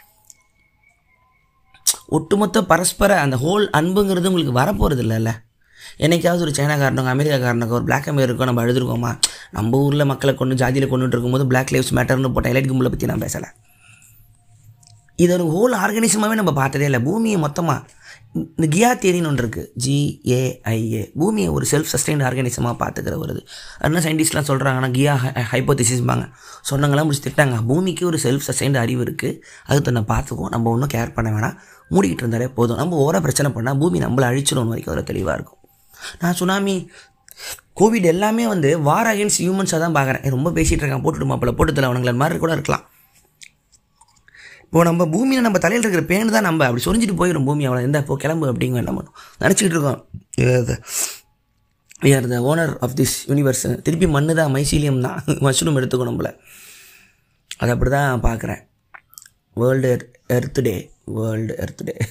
ஒட்டுமொத்த பரஸ்பர அந்த ஹோல் அன்புங்கிறது உங்களுக்கு வரப்போகிறது இல்லைல்ல என்னைக்காவது ஒரு சைனாக்காரனுக்கு அமெரிக்காக்காரனுக்கு ஒரு பிளாக் அமெரிக்கோ நம்ம எழுதிருக்கோமா நம்ம ஊரில் மக்களை கொண்டு ஜாதியில் கொண்டுட்டு இருக்கும்போது பிளாக் லைஃப்ஸ் மேட்டர்னு போட்ட எலைட் கும்பலை பற்றி நான் பேசலை இது ஒரு ஹோல் ஆர்கனிசமாகவே நம்ம பார்த்ததே இல்லை பூமியை மொத்தமாக இந்த கியா தியரின்னு ஒன்று இருக்குது ஜிஏஐஏ பூமியை ஒரு செல்ஃப் சஸ்டைன்ட் ஆர்கனிசமாக பார்த்துக்கிற வருது அதனால் சயின்டிஸ்ட்லாம் சொல்கிறாங்கன்னா கியா ஹைப்போதிசிஸ்பாங்க சொன்னங்களாம் முடிச்சு திட்டாங்க பூமிக்கு ஒரு செல்ஃப் சஸ்டைன்ட் அறிவு இருக்குது அது தன்னை பார்த்துக்குவோம் நம்ம ஒன்றும் கேர் பண்ண வேணாம் மூடிக்கிட்டு இருந்தாலே போதும் நம்ம ஓர பிரச்சனை பண்ணால் பூமி நம்மளை அழிச்சிடும் வரைக்கும் அதில் தெளிவாக இருக்கும் நான் சுனாமி கோவிட் எல்லாமே வந்து வார் அகேன்ஸ்ட் ஹியூமன்ஸாக தான் பார்க்குறேன் ரொம்ப பேசிகிட்டு இருக்கேன் போட்டுட்டு மாப்பிள்ள போட்டுத்தில் அவனுங்களை மாதிரி கூட இருக்கலாம் இப்போ நம்ம பூமியில் நம்ம தலையில் இருக்கிற பேனு தான் நம்ம அப்படி சொரிஞ்சிட்டு போயிடும் பூமி அவ்வளோ எந்த இப்போ கிளம்பு அப்படிங்க என்ன பண்ணும் நினச்சிக்கிட்டு இருக்கோம் we are the owner of this universe திருப்பி மண்ணு தான் மைசீலியம் தான் மஷ்ரூம் எடுத்துக்கணும் நம்மள அது அப்படி தான் பார்க்குறேன் world earth day world earth day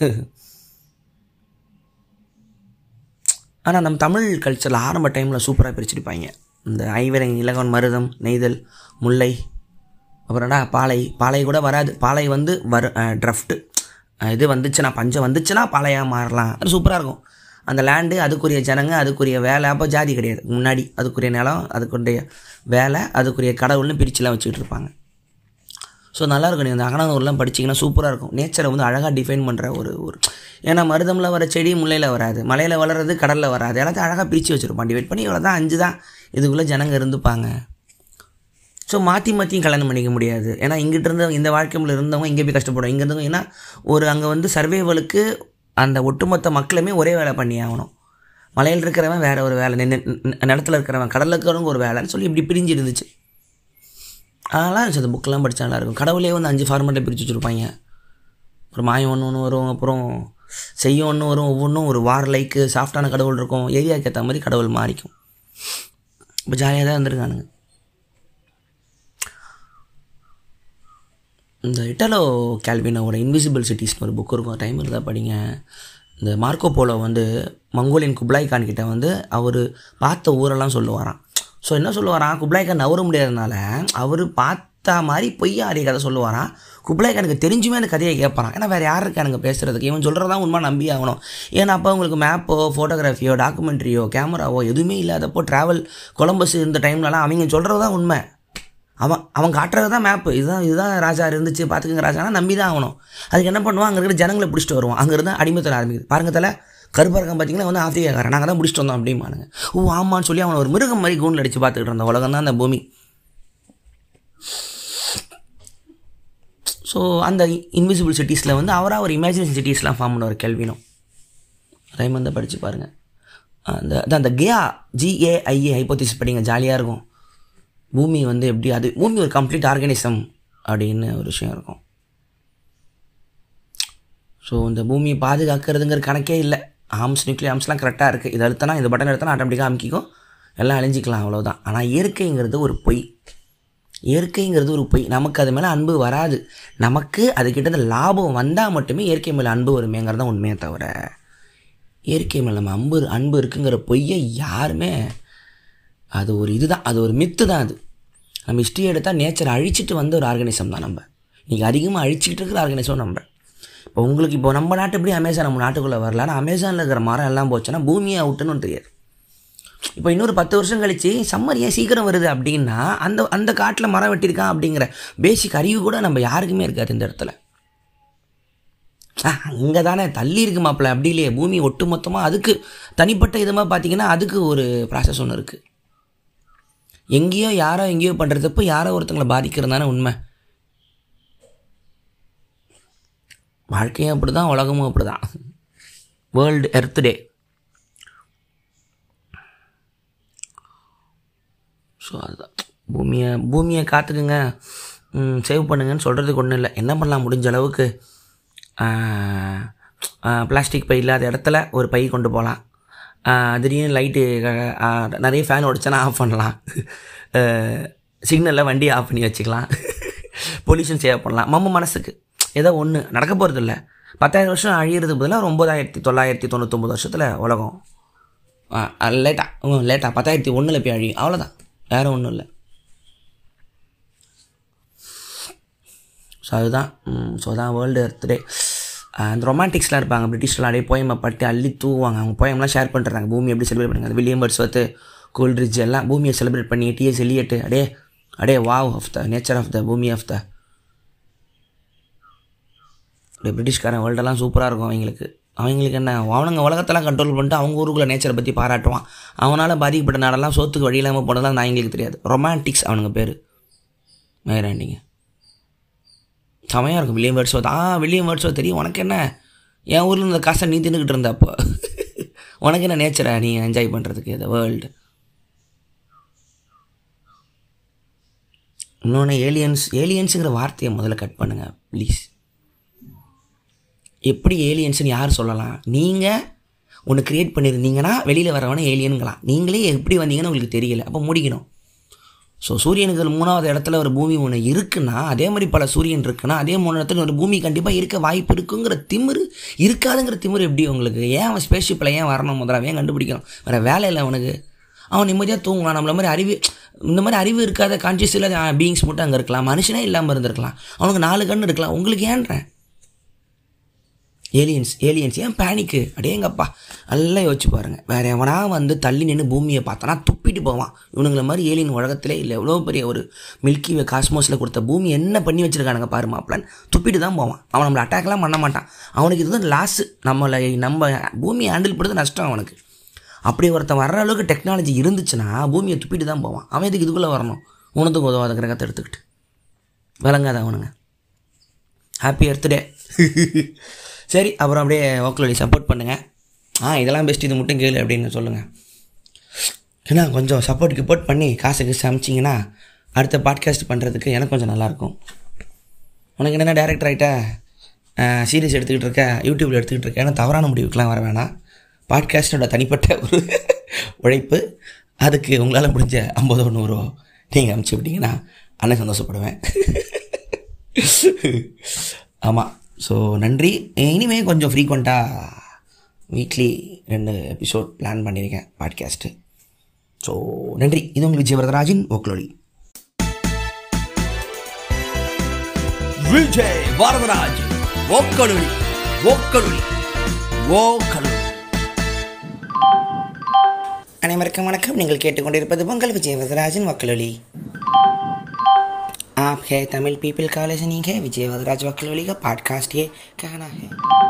ஆனால் நம்ம தமிழ் கல்ச்சரில் ஆரம்ப டைமில் சூப்பராக பிரிச்சிருப்பாங்க இந்த ஐவரை இலகவன் மருதம் நெய்தல் முல்லை அப்புறம்டா பாலை பாலை கூட வராது பாலை வந்து வரு ட்ரஃப்ட்டு இது வந்துச்சுன்னா பஞ்சம் வந்துச்சுன்னா பாலையாக மாறலாம் அது சூப்பராக இருக்கும் அந்த லேண்டு அதுக்குரிய ஜனங்க அதுக்குரிய வேலை அப்போ ஜாதி கிடையாது முன்னாடி அதுக்குரிய நிலம் அதுக்குரிய வேலை அதுக்குரிய கடவுள்னு பிரிச்சுலாம் வச்சுக்கிட்டு இருப்பாங்க ஸோ நல்லாயிருக்கும் நீங்கள் அந்த அகனானூர்லாம் படிச்சிங்கன்னா சூப்பராக இருக்கும் நேச்சரை வந்து அழகாக டிஃபைன் பண்ணுற ஒரு ஒரு ஏன்னா மருதமில் வர செடி முல்லையில் வராது மலையில் வளர்றது கடலில் வராது எல்லாத்தையும் அழகாக பிரித்து வச்சுருப்பான் டிவைட் பண்ணி இவ்வளோ தான் அஞ்சு தான் இதுக்குள்ளே ஜனங்க இருந்துப்பாங்க ஸோ மாற்றி மாற்றியும் கல்யாணம் பண்ணிக்க முடியாது ஏன்னா இங்கிட்ட இருந்த இந்த வாழ்க்கையில் இருந்தவங்க இங்கே போய் கஷ்டப்படும் இங்கே இருந்தவங்க ஏன்னா ஒரு அங்கே வந்து சர்வேவலுக்கு அந்த ஒட்டுமொத்த மக்களுமே ஒரே வேலை பண்ணி ஆகணும் மலையில் இருக்கிறவன் வேற ஒரு வேலை நின்னு- நி- நிலத்துல இருக்கிறவன் கடலில் இருக்கிறவங்க ஒரு வேலைன்னு சொல்லி இப்படி பிரிஞ்சு இருந்துச்சு அதெல்லாம் இருந்துச்சு அந்த புக்கெலாம் படித்தா நல்லாயிருக்கும் கடவுளே வந்து அஞ்சு ஃபார்மெட்டை பிரித்து வச்சுருப்பாங்க ஒரு மாயம் ஒன்று ஒன்று வரும் அப்புறம் செய்யும் ஒன்று வரும் ஒவ்வொன்றும் ஒரு வார் லைக்கு சாஃப்டான கடவுள் இருக்கும் ஏரியாவுக்கு ஏற்ற மாதிரி கடவுள் மாறிக்கும் இப்போ ஜாலியாக தான் இருந்திருக்கானுங்க இந்த இட்டலோ கேல்வினோட இன்விசிபிள் சிட்டிஸ்னு ஒரு புக் இருக்கும் டைம் இருந்தால் படிங்க இந்த மார்க்கோ போலோ வந்து மங்கோலியன் குப்லாய் கான் கிட்ட வந்து அவர் பார்த்த ஊரெல்லாம் சொல்லுவாராம் ஸோ என்ன சொல்லுவாராம் குப்லாய் கான் நவர முடியாதனால அவர் பார்த்த மாதிரி பொய்யா அறிய கதை சொல்லுவாராம் குப்லாய் கானுக்கு தெரிஞ்சுமே அந்த கதையை கேட்பாராம் ஏன்னா வேறு யார் இருக்கானுங்க பேசுகிறதுக்கு இவன் சொல்கிறதா உண்மை நம்பி ஆகணும் ஏன்னா அப்போ உங்களுக்கு மேப்போ ஃபோட்டோகிராஃபியோ டாக்குமெண்ட்ரியோ கேமராவோ எதுவுமே இல்லாதப்போ ட்ராவல் கொலம்பஸ் இந்த டைம்லலாம் அவங்க சொல்கிறது தான் உண்மை அவன் அவன் காட்டுறது தான் மேப்பு இதுதான் இதுதான் ராஜா இருந்துச்சு பார்த்துக்கங்க ராஜானா நம்பி தான் ஆகணும் அதுக்கு என்ன பண்ணுவான் அங்கே இருக்கிற ஜனங்களை பிடிச்சிட்டு வருவான் அங்கேருந்து அடிமைத்தல ஆரம்பிக்குது பாருங்க தலை கருப்பரகம் பார்த்தீங்கன்னா வந்து ஆஃப்ரிக்காக்காரன் நாங்கள் தான் பிடிச்சிட்டு வந்தோம் அப்படிமானுங்க ஓ ஆமான்னு சொல்லி அவனை ஒரு மிருகம் மாதிரி கூண்டில் அடித்து பார்த்துக்கிட்டு இருந்த உலகம் தான் அந்த பூமி ஸோ அந்த இன்விசிபிள் சிட்டிஸில் வந்து அவராக ஒரு இமேஜினேஷன் சிட்டிஸ்லாம் ஃபார்ம் பண்ணுவார் கேள்வினும் அதையும் வந்து படித்து பாருங்கள் அந்த அதான் அந்த கியா ஜிஏஐஏ ஹைப்போதிஸ் படிங்க ஜாலியாக இருக்கும் பூமி வந்து எப்படி அது பூமி ஒரு கம்ப்ளீட் ஆர்கானிசம் அப்படின்னு ஒரு விஷயம் இருக்கும் ஸோ இந்த பூமியை பாதுகாக்கிறதுங்கிற கணக்கே இல்லை ஆர்ம்ஸ் நியூக்ளியர் ஆர்ம்ஸ்லாம் கரெக்டாக இருக்குது இது அழுத்தனா இந்த பட்டன் எடுத்தனா ஆட்டோமேட்டிக்காக அமுக்கிக்கும் எல்லாம் அழிஞ்சிக்கலாம் அவ்வளோதான் ஆனால் இயற்கைங்கிறது ஒரு பொய் இயற்கைங்கிறது ஒரு பொய் நமக்கு அது மேலே அன்பு வராது நமக்கு அதுக்கிட்ட லாபம் வந்தால் மட்டுமே இயற்கை மேலே அன்பு வருமேங்கிறது தான் உண்மையை தவிர இயற்கை மேலே நம்ம அன்பு அன்பு இருக்குங்கிற பொய்யை யாருமே அது ஒரு இதுதான் அது ஒரு மித்து தான் அது நம்ம ஹிஸ்ட்ரி எடுத்தால் நேச்சரை அழிச்சிட்டு வந்த ஒரு ஆர்கனிசம் தான் நம்ம இன்றைக்கி அதிகமாக அழிச்சிக்கிட்டு இருக்கிற ஆர்கனிசம் நம்ம இப்போ உங்களுக்கு இப்போ நம்ம நாட்டு எப்படி அமேசான் நம்ம நாட்டுக்குள்ளே வரல ஆனால் அமேசானில் இருக்கிற மரம் எல்லாம் போச்சுன்னா பூமியை அவுட்டுன்னு ஒன்று தெரியாது இப்போ இன்னொரு பத்து வருஷம் கழிச்சு சம்மர் ஏன் சீக்கிரம் வருது அப்படின்னா அந்த அந்த காட்டில் மரம் வெட்டியிருக்கான் அப்படிங்கிற பேசிக் அறிவு கூட நம்ம யாருக்குமே இருக்காது இந்த இடத்துல அங்கே தானே தள்ளி இருக்கு மாப்பிள்ள அப்படி இல்லையே பூமி ஒட்டு மொத்தமாக அதுக்கு தனிப்பட்ட இதமாக பார்த்தீங்கன்னா அதுக்கு ஒரு ப்ராசஸ் ஒன்று இருக்குது எங்கேயோ யாரோ எங்கேயோ பண்ணுறதப்போ யாரோ ஒருத்தங்களை பாதிக்கிறது தானே உண்மை வாழ்க்கையும் அப்படி தான் உலகமும் அப்படி தான் வேர்ல்டு எர்த் டே ஸோ அதுதான் பூமியை பூமியை காத்துக்குங்க சேவ் பண்ணுங்கன்னு சொல்கிறதுக்கு ஒன்றும் இல்லை என்ன பண்ணலாம் முடிஞ்ச அளவுக்கு பிளாஸ்டிக் பை இல்லாத இடத்துல ஒரு பை கொண்டு போகலாம் திடீர்னு லைட்டு நிறைய ஃபேன் ஓடிச்சனா ஆஃப் பண்ணலாம் சிக்னலில் வண்டி ஆஃப் பண்ணி வச்சுக்கலாம் பொல்யூஷன் சேவ் பண்ணலாம் நம்ம மனசுக்கு ஏதோ ஒன்று நடக்க போகிறது இல்லை பத்தாயிரம் வருஷம் அழியிறதுக்கு பதிலாக ஒரு ஒம்பதாயிரத்தி தொள்ளாயிரத்தி தொண்ணூத்தொம்பது வருஷத்தில் உலகம் லேட்டாக லேட்டாக பத்தாயிரத்தி ஒன்றில் போய் அழியும் அவ்வளோதான் வேறு ஒன்றும் இல்லை ஸோ அதுதான் ஸோ அதான் வேர்ல்டு எர்த் டே அந்த ரொமான்டிக்ஸ்லாம் இருப்பாங்க பிரிட்டிஷ்லாம் அப்படியே போயமை பட்டு அள்ளி தூவாங்க அவங்க போயம்லாம் ஷேர் பண்ணுறாங்க பூமி எப்படி செலிப்ரேட் பண்ணுங்க அது வில்லியம் பர்ஸ்வத்து கோல்ட்ரிட்ஜ் எல்லாம் பூமியை செலிப்ரேட் பண்ணி டிஎஸ் எலியட்டு அடே அடே wow of the nature of the பூமி ஆஃப் த அப்படியே பிரிட்டிஷ்காரன் வேர்ல்டெல்லாம் சூப்பராக இருக்கும் அவங்களுக்கு அவங்களுக்கு என்ன அவனுங்க உலகத்தெல்லாம் கண்ட்ரோல் பண்ணிட்டு அவங்க ஊருக்குள்ள நேச்சரை பற்றி பாராட்டுவான் அவனால் பாதிக்கப்பட்ட நாடெல்லாம் சோத்துக்கு வழி இல்லாமல் போனதெல்லாம் நான் எங்களுக்கு தெரியாது ரொமான்டிக்ஸ் அவனுங்க பேர் மேராண்டிங்க செமையாக இருக்கும் வில்லியம் வேர்ட்ஸோ ஆ வில்லியம் வேர்ட்ஸோ தெரியும் உனக்கு என்ன என் ஊரில் இருந்த காசை நீ தின்னுக்கிட்டு இருந்த அப்போ உனக்கு என்ன நேச்சரை நீ என்ஜாய் பண்ணுறதுக்கு இந்த வேர்ல்டு இன்னொன்று ஏலியன்ஸ் ஏலியன்ஸுங்கிற வார்த்தையை முதல்ல கட் பண்ணுங்கள் ப்ளீஸ் எப்படி ஏலியன்ஸ்னு யார் சொல்லலாம் நீங்கள் ஒன்று க்ரியேட் பண்ணியிருந்தீங்கன்னா வெளியில் வரவனே ஏலியனுங்களாம் நீங்களே எப்படி வந்தீங்கன்னு உங்களுக்கு தெரியல அப்போ முடிக்கணும் ஸோ சூரியனுக்கு மூணாவது இடத்துல ஒரு பூமி ஒன்று இருக்குன்னா அதே மாதிரி பல சூரியன் இருக்குன்னா அதே மூணு இடத்துல ஒரு பூமி கண்டிப்பாக இருக்க வாய்ப்பு இருக்குங்கிற திமிரு இருக்காதுங்கிற திமிரு எப்படி உங்களுக்கு ஏன் அவன் ஸ்பேஸ்ஷிப்பில் ஏன் வரணும் முதல்ல ஏன் கண்டுபிடிக்கணும் வேறு வேலை இல்லை அவனுக்கு அவன் நிம்மதியாக தூங்கலாம் நம்மள மாதிரி அறிவு இந்த மாதிரி அறிவு இருக்காத கான்சியஸ் இல்லாத பீயிங்ஸ் மட்டும் அங்கே இருக்கலாம் மனுஷனே இல்லாமல் இருந்திருக்கலாம் அவனுக்கு நாலு கண்ணு இருக்கலாம் உங்களுக்கு ஏன்றேன் ஏலியன்ஸ் ஏலியன்ஸ் ஏன் பேனிக்கு அடேங்கப்பா நல்லா யோசிச்சு பாருங்கள் வேறு எவனா வந்து தள்ளி நின்று பூமியை பார்த்தானா துப்பிட்டு போவான் இவனுங்கள மாதிரி ஏலியன் உலகத்திலே இல்லை எவ்வளோ பெரிய ஒரு மில்கி வே காஸ்மோஸில் கொடுத்த பூமி என்ன பண்ணி வச்சுருக்கானுங்க பாரு மாப்பிளன் துப்பிட்டு தான் போவான் அவன் நம்மளை அட்டாக்லாம் பண்ண மாட்டான் அவனுக்கு இதுதான் லாஸு நம்மளை நம்ம பூமியை ஹேண்டில் பண்ணுறது நஷ்டம் அவனுக்கு அப்படி ஒருத்தன் வர்ற அளவுக்கு டெக்னாலஜி இருந்துச்சுன்னா பூமியை துப்பிட்டு தான் போவான் அவன் இதுக்கு இதுக்குள்ளே வரணும் உணத்துக்கு உதவாத கிரகத்தை எடுத்துக்கிட்டு விளங்காத அவனுங்க ஹாப்பி எர்த்டே சரி அப்புறம் அப்படியே ஓக்கலடி சப்போர்ட் பண்ணுங்கள் ஆ இதெல்லாம் பெஸ்ட் இது மட்டும் கேளு அப்படின்னு சொல்லுங்கள் ஏன்னா கொஞ்சம் சப்போர்ட் கிப்போர்ட் பண்ணி காசுக்கு சமைச்சிங்கன்னா அடுத்த பாட்காஸ்ட் பண்ணுறதுக்கு எனக்கு கொஞ்சம் நல்லாயிருக்கும் உனக்கு என்னென்ன டேரக்டர் ஆகிட்ட சீரியஸ் எடுத்துக்கிட்டு இருக்க யூடியூப்பில் எடுத்துக்கிட்டு இருக்க ஏன்னா தவறான முடிவுக்கெலாம் வர வேணாம் பாட்காஸ்டோட தனிப்பட்ட ஒரு உழைப்பு அதுக்கு உங்களால் முடிஞ்ச ஐம்பதோ நூறோ நீங்கள் அமுச்சு விட்டீங்கன்னா அண்ணன் சந்தோஷப்படுவேன் ஆமாம் ஸோ நன்றி இனிமேல் கொஞ்சம் ஃப்ரீக்வெண்ட்டாக வீக்லி ரெண்டு எபிசோட் பிளான் பண்ணியிருக்கேன் பாட்காஸ்ட்டு ஸோ நன்றி இது உங்கள் விஜய் வரதராஜின் ஓக்லோலி விஜய் வரதராஜ் ஓக்கலுளி ஓக்கலுளி ஓக்கலுளி அனைவருக்கும் வணக்கம் நீங்கள் கேட்டுக்கொண்டிருப்பது உங்கள் விஜய் வரதராஜின் வக்கலொலி आप है तमिल पीपल कॉलेज नहीं है विजय वदराज वकलोली का पॉडकास्ट ये कहना है